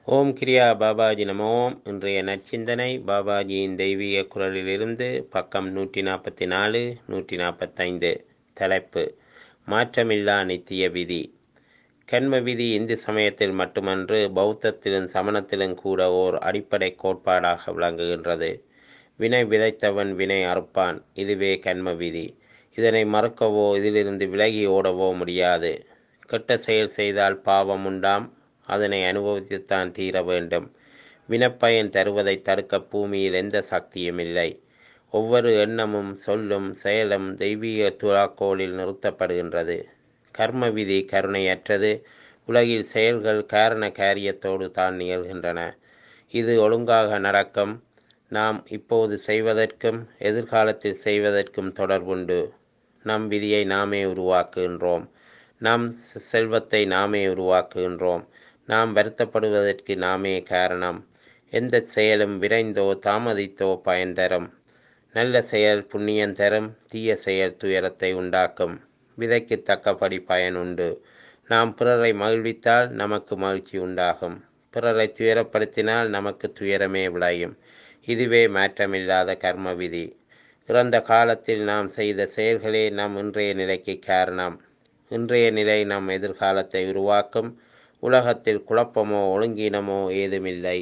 ஓம் கிரியா பாபாஜி நம ஓம் இன்றைய நற்சிந்தனை பாபாஜியின் தெய்வீக குரலிலிருந்து பக்கம் நூற்றி நாற்பத்தி நாலு நூற்றி நாற்பத்தைந்து தலைப்பு மாற்றமில்லா நித்திய விதி கண்ம விதி இந்து சமயத்தில் மட்டுமன்று பௌத்தத்திலும் சமணத்திலும் கூட ஓர் அடிப்படை கோட்பாடாக விளங்குகின்றது வினை விதைத்தவன் வினை அறுப்பான் இதுவே கண்ம விதி இதனை மறுக்கவோ இதிலிருந்து விலகி ஓடவோ முடியாது கெட்ட செயல் செய்தால் பாவம் உண்டாம் அதனை அனுபவித்துத்தான் தீர வேண்டும் வினப்பயன் தருவதை தடுக்க பூமியில் எந்த சக்தியும் இல்லை ஒவ்வொரு எண்ணமும் சொல்லும் செயலும் தெய்வீக துலாக்கோளில் நிறுத்தப்படுகின்றது கர்ம விதி கருணையற்றது உலகில் செயல்கள் காரண காரியத்தோடு தான் நிகழ்கின்றன இது ஒழுங்காக நடக்கும் நாம் இப்போது செய்வதற்கும் எதிர்காலத்தில் செய்வதற்கும் தொடர்புண்டு நம் விதியை நாமே உருவாக்குகின்றோம் நம் செல்வத்தை நாமே உருவாக்குகின்றோம் நாம் வருத்தப்படுவதற்கு நாமே காரணம் எந்த செயலும் விரைந்தோ தாமதித்தோ பயன் தரும் நல்ல செயல் புண்ணியம் தரும் தீய செயல் துயரத்தை உண்டாக்கும் விதைக்கு தக்கபடி பயன் உண்டு நாம் பிறரை மகிழ்வித்தால் நமக்கு மகிழ்ச்சி உண்டாகும் பிறரை துயரப்படுத்தினால் நமக்கு துயரமே விளையும் இதுவே மாற்றமில்லாத கர்ம விதி இறந்த காலத்தில் நாம் செய்த செயல்களே நம் இன்றைய நிலைக்கு காரணம் இன்றைய நிலை நம் எதிர்காலத்தை உருவாக்கும் உலகத்தில் குழப்பமோ ஒழுங்கீனமோ ஏதுமில்லை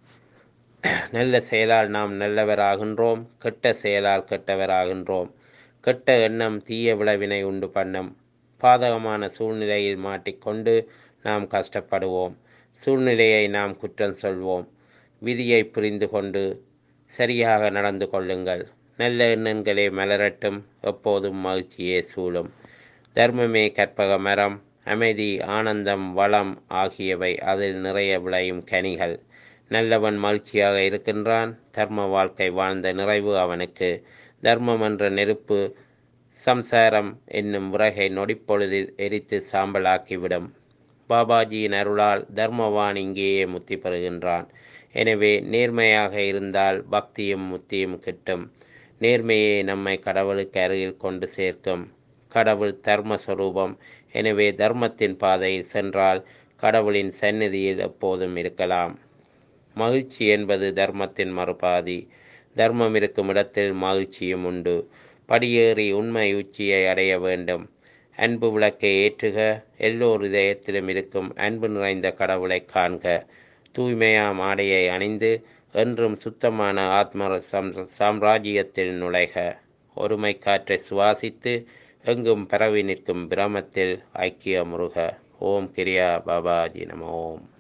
நல்ல செயலால் நாம் நல்லவராகின்றோம் கெட்ட செயலால் கெட்டவராகின்றோம் கெட்ட எண்ணம் தீய விளைவினை உண்டு பண்ணும் பாதகமான சூழ்நிலையில் மாட்டிக்கொண்டு நாம் கஷ்டப்படுவோம் சூழ்நிலையை நாம் குற்றம் சொல்வோம் விதியை புரிந்து கொண்டு சரியாக நடந்து கொள்ளுங்கள் நல்ல எண்ணங்களே மலரட்டும் எப்போதும் மகிழ்ச்சியே சூழும் தர்மமே கற்பக மரம் அமைதி ஆனந்தம் வளம் ஆகியவை அதில் நிறைய விளையும் கனிகள் நல்லவன் மகிழ்ச்சியாக இருக்கின்றான் தர்ம வாழ்க்கை வாழ்ந்த நிறைவு அவனுக்கு தர்மம் என்ற நெருப்பு சம்சாரம் என்னும் விறகை நொடிப்பொழுதில் எரித்து சாம்பலாக்கிவிடும் பாபாஜியின் அருளால் தர்மவான் இங்கேயே முத்தி பெறுகின்றான் எனவே நேர்மையாக இருந்தால் பக்தியும் முத்தியும் கிட்டும் நேர்மையே நம்மை கடவுளுக்கு அருகில் கொண்டு சேர்க்கும் கடவுள் தர்மஸ்வரூபம் எனவே தர்மத்தின் பாதையில் சென்றால் கடவுளின் சந்நிதியில் எப்போதும் இருக்கலாம் மகிழ்ச்சி என்பது தர்மத்தின் மறுபாதி தர்மம் இருக்கும் இடத்தில் மகிழ்ச்சியும் உண்டு படியேறி உண்மை உச்சியை அடைய வேண்டும் அன்பு விளக்கை ஏற்றுக எல்லோர் இதயத்திலும் இருக்கும் அன்பு நிறைந்த கடவுளை காண்க தூய்மையாம் ஆடையை அணிந்து என்றும் சுத்தமான ஆத்ம சாம்ராஜ்யத்தில் நுழைக ஒருமை காற்றை சுவாசித்து எங்கும் பரவி நிற்கும் பிரமத்தில் ஐக்கிய முருக ஓம் கிரியா பாபாஜி நம ஓம்